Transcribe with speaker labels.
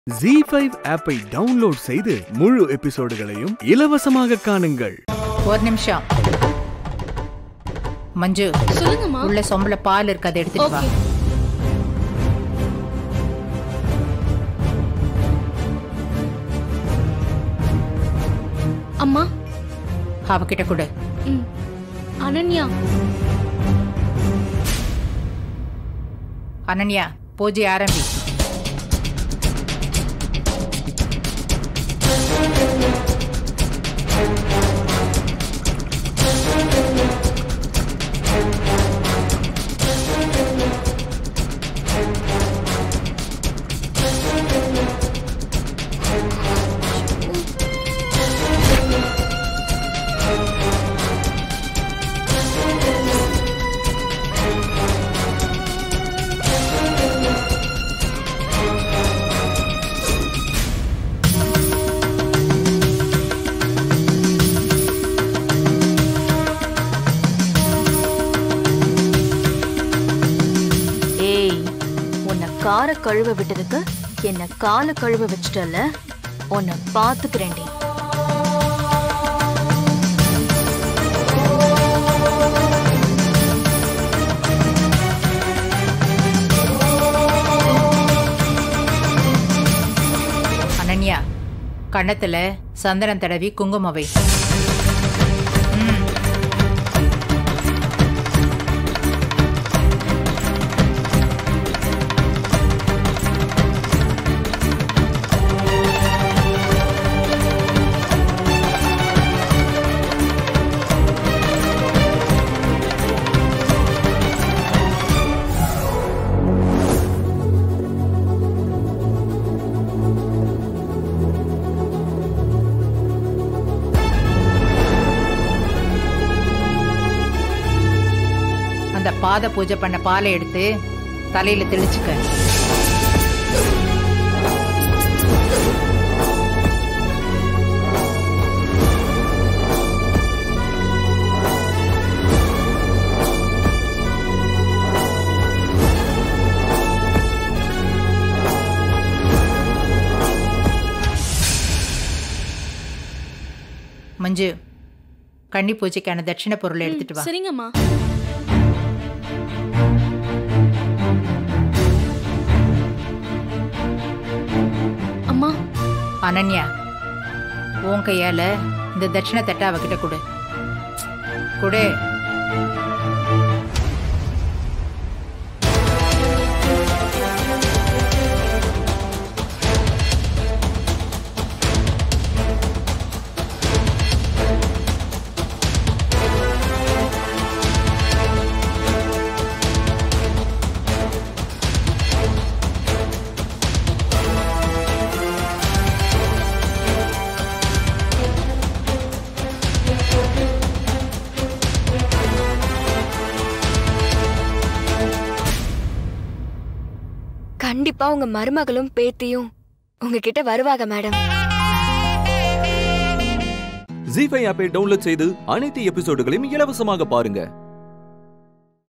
Speaker 1: G five ஆப்பை download செய்து முழு எபிசோடுகளையும் இலவசமாக காணுங்கள்
Speaker 2: ஒரு நிமிஷம் மஞ்சு
Speaker 3: சொல்லுங்கம்மா
Speaker 2: உள்ள சொம்பல பால் இருக்கு அதை எடுத்துட்டு வா
Speaker 3: ஓகே அம்மா
Speaker 2: அவகிட்ட கொடு
Speaker 3: ம் அனன்யா
Speaker 2: அனன்யா பூஜை ஆரம்பி
Speaker 4: ஏய் உன்னை கார கழுவ விட்டதுக்கு என்ன கால கழுவ வச்சிட்டல உன்னை பாத்துக்கிறேன்டி
Speaker 2: அனன்யா கண்ணத்துல சந்தனம் தடவி குங்குமம் வை ம். அந்த பாத பூஜை பண்ண பாலை எடுத்து தலையில தெளிச்சுக்க மஞ்சு கன்னி பூஜைக்கான தட்சிண பொருளை எடுத்துட்டு வா
Speaker 3: சரிங்கம்மா அம்மா
Speaker 2: அனன்யா உன் கையால இந்த தட்சிண தட்டை அவகிட்ட கொடு கொடு
Speaker 5: கண்டிப்பா உங்க மருமகளும் பேத்தியும் உங்ககிட்ட வருவாங்க மேடம்
Speaker 6: ஜி ஃபைவ் ஆப்பை டவுன்லோட் செய்து அனைத்து எபிசோடுகளையும் இலவசமாக பாருங்க